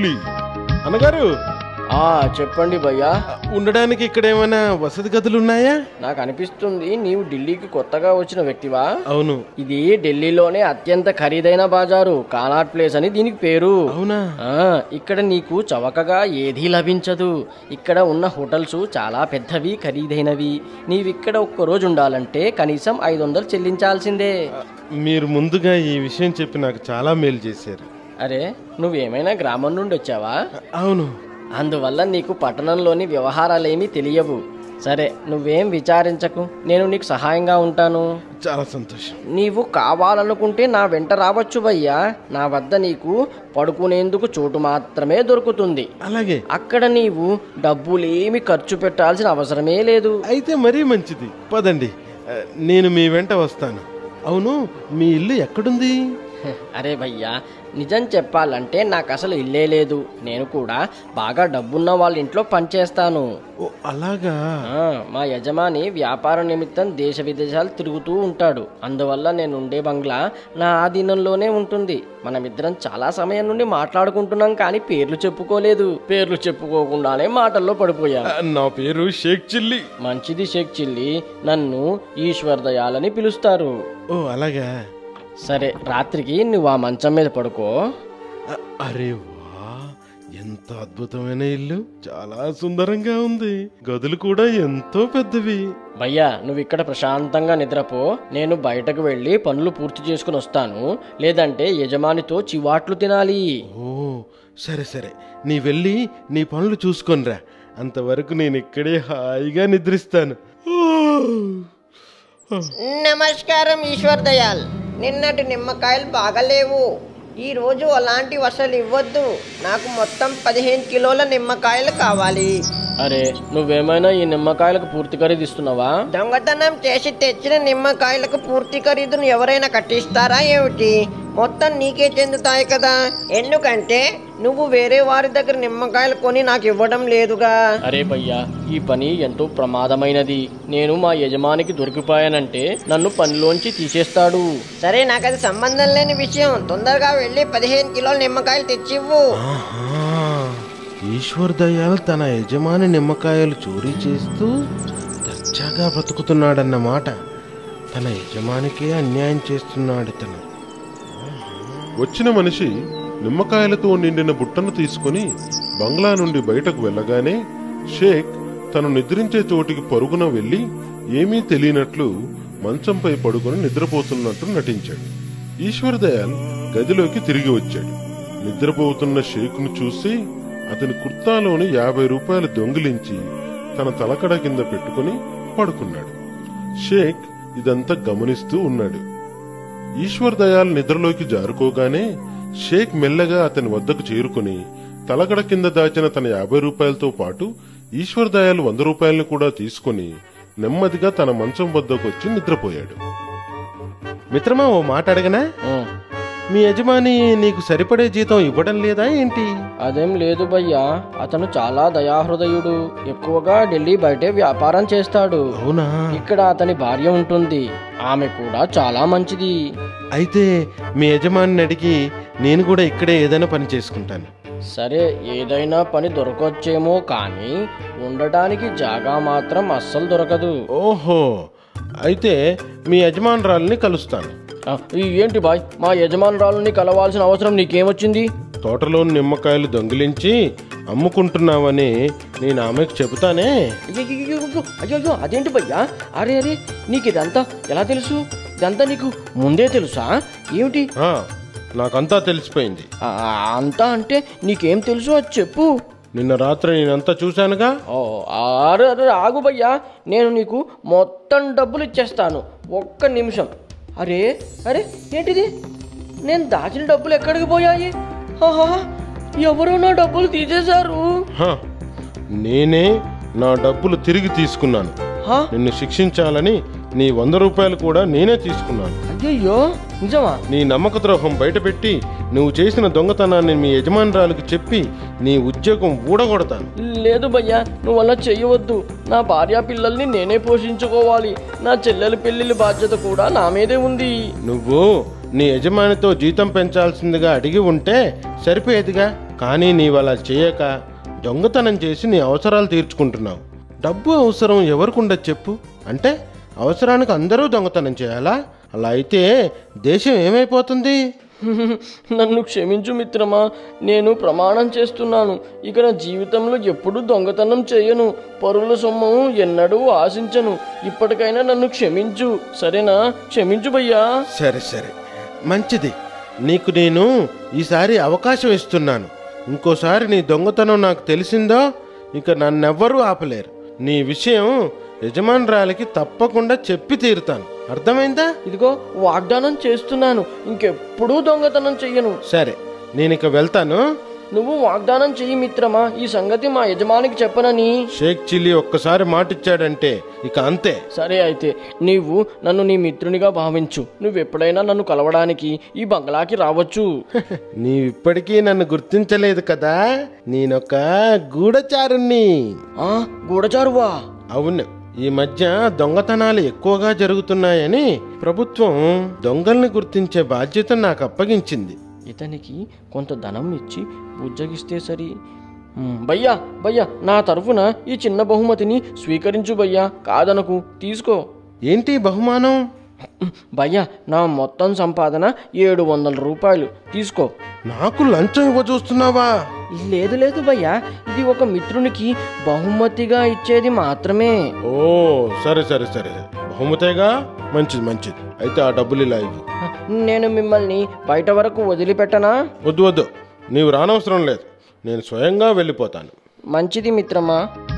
ఢిల్లీ అన్నగారు ఆ చెప్పండి భయ్యా ఉండడానికి ఇక్కడ ఏమైనా వసతి గదులు ఉన్నాయా నాకు అనిపిస్తుంది నీవు ఢిల్లీకి కొత్తగా వచ్చిన వ్యక్తివా అవును ఇది ఢిల్లీలోనే అత్యంత ఖరీదైన బాజారు కానాట్ ప్లేస్ అని దీనికి పేరు అవునా ఆ ఇక్కడ నీకు చవకగా ఏదీ లభించదు ఇక్కడ ఉన్న హోటల్స్ చాలా పెద్దవి ఖరీదైనవి నీవిక్కడ ఒక్క రోజు ఉండాలంటే కనీసం ఐదు వందలు చెల్లించాల్సిందే మీరు ముందుగా ఈ విషయం చెప్పి నాకు చాలా మేలు చేశారు అరే నువ్వేమైనా గ్రామం నుండి వచ్చావా అవును అందువల్ల నీకు పట్టణంలోని వ్యవహారాలేమీ తెలియవు సరే నువ్వేం విచారించకు నేను నీకు సహాయంగా ఉంటాను చాలా సంతోషం నీవు కావాలనుకుంటే నా వెంట రావచ్చు భయ్యా నా వద్ద నీకు పడుకునేందుకు చోటు మాత్రమే దొరుకుతుంది అలాగే అక్కడ నీవు డబ్బులేమి ఖర్చు పెట్టాల్సిన అవసరమే లేదు అయితే మరీ మంచిది పదండి ఆ, నేను మీ వెంట వస్తాను అవును మీ ఇల్లు ఎక్కడుంది అరే భయ్యా నిజం చెప్పాలంటే నాకు అసలు ఇల్లే లేదు నేను కూడా బాగా డబ్బున్న వాళ్ళ ఇంట్లో పనిచేస్తాను ఓ అలాగా ఆ, మా యజమాని వ్యాపార నిమిత్తం దేశ విదేశాలు తిరుగుతూ ఉంటాడు అందువల్ల నేను ఉండే బంగ్లా నా ఆధీనంలోనే ఉంటుంది మనమిద్దరం చాలా సమయం నుండి మాట్లాడుకుంటున్నాం కానీ పేర్లు చెప్పుకోలేదు పేర్లు చెప్పుకోకుండానే మాటల్లో పడిపోయాం ఆ, నా పేరు షేక్ చిల్లి మంచిది షేక్ చిల్లి నన్ను ఈశ్వర్ దయాలని పిలుస్తారు ఓ అలాగా సరే రాత్రికి నువ్వు ఆ మంచం మీద పడుకో అ- అరే వా ఎంత అద్భుతమైన ఇల్లు చాలా సుందరంగా ఉంది గదులు కూడా ఎంతో పెద్దవి భయ్యా నువ్వు ఇక్కడ ప్రశాంతంగా నిద్రపో నేను బయటకు వెళ్ళి పనులు పూర్తి చేసుకుని వస్తాను లేదంటే యజమానితో చివాట్లు తినాలి ఓ సరే సరే నీ వెళ్ళి నీ పనులు చూసుకొనిరా అంతవరకు నేను ఇక్కడే హాయిగా నిద్రిస్తాను ఓ! నమస్కారం ఈశ్వర్ దయాల్ నిన్నటి నిమ్మకాయలు బాగలేవు ఈ రోజు అలాంటి అసలు ఇవ్వద్దు నాకు మొత్తం పదిహేను కిలోల నిమ్మకాయలు కావాలి అరే నువ్వేమైనా ఈ నిమ్మకాయలకు పూర్తి ఖరీదు ఇస్తున్నావా దొంగతనం చేసి తెచ్చిన నిమ్మకాయలకు పూర్తి ఖరీదును ఎవరైనా కట్టిస్తారా ఏమిటి మొత్తం నీకే చెందుతాయి కదా ఎందుకంటే నువ్వు వేరే వారి దగ్గర నిమ్మకాయలు కొని నాకు ఇవ్వడం లేదుగా అరే భయ్యా ఈ పని ఎంతో ప్రమాదమైనది నేను మా యజమానికి దొరికిపోయానంటే నన్ను పనిలోంచి తీసేస్తాడు సరే నాకు అది సంబంధం లేని విషయం తొందరగా వెళ్ళి పదిహేను కిలోల నిమ్మకాయలు తెచ్చివ్వు ఆహా ఈశ్వర్ దయాల్ తన యజమాని నిమ్మకాయలు చోరీ చేస్తూ దర్జాగా బ్రతుకుతున్నాడన్నమాట తన యజమానికే అన్యాయం చేస్తున్నాడు ఇతను వచ్చిన మనిషి నిమ్మకాయలతో నిండిన బుట్టను తీసుకుని బంగ్లా నుండి బయటకు వెళ్ళగానే షేక్ తను నిద్రించే చోటికి పరుగున వెళ్లి ఏమీ తెలియనట్లు మంచంపై పడుకుని నిద్రపోతున్నట్టు నటించాడు ఈశ్వర్ దయాల్ గదిలోకి తిరిగి వచ్చాడు నిద్రపోతున్న షేక్ను చూసి అతని కుర్తాలోని యాభై రూపాయలు దొంగిలించి తన తలకడ కింద పెట్టుకుని పడుకున్నాడు షేక్ ఇదంతా గమనిస్తూ ఉన్నాడు ఈశ్వర్ దయాల్ నిద్రలోకి జారుకోగానే షేక్ మెల్లగా అతని వద్దకు చేరుకుని తలగడ కింద దాచిన తన యాభై రూపాయలతో పాటు ఈశ్వర్ దయాల్ వంద రూపాయలను కూడా తీసుకుని నెమ్మదిగా తన మంచం వద్దకు వచ్చి నిద్రపోయాడు మిత్రమా ఓ మాట అడగనా ఉం. మీ యజమాని నీకు సరిపడే జీతం ఇవ్వడం లేదా ఏంటి అదేం లేదు భయ్యా అతను చాలా దయాహృదయుడు ఎక్కువగా ఢిల్లీ బయటే వ్యాపారం చేస్తాడు అవునా ఇక్కడ అతని భార్య ఉంటుంది ఆమె కూడా చాలా మంచిది అయితే మీ యజమాని అడిగి నేను కూడా ఇక్కడే ఏదైనా పని చేసుకుంటాను సరే ఏదైనా పని దొరకొచ్చేమో కానీ ఉండటానికి జాగా మాత్రం అస్సలు దొరకదు ఓహో అయితే మీ యజమానురాల్ని కలుస్తాను ఆ, ఈ ఏంటి బాయ్ మా యజమానురాలని కలవాల్సిన అవసరం నీకేమొచ్చింది తోటలో నిమ్మకాయలు దొంగిలించి అమ్ముకుంటున్నావని నేను ఆమెకు చెబుతానే అయ్యో అయ్యో అదేంటి భయ్యా అరే అరే నీకు ఇదంతా ఎలా తెలుసు ఇదంతా నీకు ముందే తెలుసా ఏమిటి ఆ, నాకంతా తెలిసిపోయింది ఆ, అంతా అంటే నీకేం తెలుసు అది చెప్పు నిన్న రాత్రి నేనంతా చూశానుగా ఓ, అరే అరే ఆగు భయ్యా నేను నీకు మొత్తం డబ్బులు ఇచ్చేస్తాను ఒక్క నిమిషం అరే అరే ఏంటిది నేను దాచిన డబ్బులు ఎక్కడికి పోయాయి ఆహా, ఎవరో నా డబ్బులు తీసేశారు హ, నేనే నా డబ్బులు తిరిగి తీసుకున్నాను హా? నిన్ను శిక్షించాలని నీ వంద రూపాయలు కూడా నేనే తీసుకున్నాను అయ్యయ్యో నిజమా నీ నమ్మక ద్రోహం బయటపెట్టి నువ్వు చేసిన దొంగతనాన్ని మీ యజమానురాలకు చెప్పి నీ ఉద్యోగం ఊడగొడతాను లేదు భయ్యా నువ్వు అలా చెయ్యవద్దు నా భార్య పిల్లల్ని నేనే పోషించుకోవాలి నా చెల్లెల పెళ్లిళ్ళ బాధ్యత కూడా నా మీదే ఉంది నువ్వు నీ యజమానితో జీతం పెంచాల్సిందిగా అడిగి ఉంటే సరిపోయేదిగా కానీ నీవు అలా చేయక దొంగతనం చేసి నీ అవసరాలు తీర్చుకుంటున్నావు డబ్బు అవసరం ఎవరికుండదు చెప్పు అంటే అవసరానికి అందరూ దొంగతనం చేయాలా అలా అయితే దేశం ఏమైపోతుంది నన్ను క్షమించు మిత్రమా నేను ప్రమాణం చేస్తున్నాను ఇక నా జీవితంలో ఎప్పుడూ దొంగతనం చేయను పరుల సొమ్ము ఎన్నడూ ఆశించను ఇప్పటికైనా నన్ను క్షమించు సరేనా క్షమించు భయ్యా సరే సరే మంచిది నీకు నేను ఈసారి అవకాశం ఇస్తున్నాను ఇంకోసారి నీ దొంగతనం నాకు తెలిసిందో ఇక నన్నెవ్వరూ ఆపలేరు నీ విషయం యజమానురాలికి తప్పకుండా చెప్పి తీరుతాను అర్థమైందా ఇదిగో వాగ్దానం చేస్తున్నాను ఇంకెప్పుడూ దొంగతనం చెయ్యను సరే నేను ఇక వెళ్తాను నువ్వు వాగ్దానం చెయ్యి మిత్రమా ఈ సంగతి మా యజమానికి చెప్పనని షేక్ చిల్లీ ఒక్కసారి మాటిచ్చాడంటే ఇక అంతే సరే అయితే నీవు నన్ను నీ మిత్రునిగా భావించు నువ్వెప్పుడైనా నన్ను కలవడానికి ఈ బంగ్లాకి రావచ్చు నీవిప్పటికీ నన్ను గుర్తించలేదు కదా నేనొక గూఢచారుణ్ణి ఆ గూఢచారువా అవును ఈ మధ్య దొంగతనాలు ఎక్కువగా జరుగుతున్నాయని ప్రభుత్వం దొంగల్ని గుర్తించే బాధ్యత నాకు అప్పగించింది ఇతనికి కొంత ధనం ఇచ్చి బుజ్జగిస్తే సరి మ్, భయ్యా భయ్యా నా తరఫున ఈ చిన్న బహుమతిని స్వీకరించు భయ్యా కాదనకు తీసుకో ఏంటి బహుమానం మ్, భయ్యా నా మొత్తం సంపాదన ఏడు వందల రూపాయలు తీసుకో నాకు లంచం ఇవ్వ చూస్తున్నావా లేదు లేదు భయ్యా ఇది ఒక మిత్రునికి బహుమతిగా ఇచ్చేది మాత్రమే ఓ సరే సరే సరే బహుమతేగా మంచిది మంచిది అయితే ఆ డబ్బులు ఇలా ఇవ్వు నేను మిమ్మల్ని బయట వరకు వదిలిపెట్టనా వద్దు వద్దు నీవు రానవసరం లేదు నేను స్వయంగా వెళ్ళిపోతాను మంచిది మిత్రమా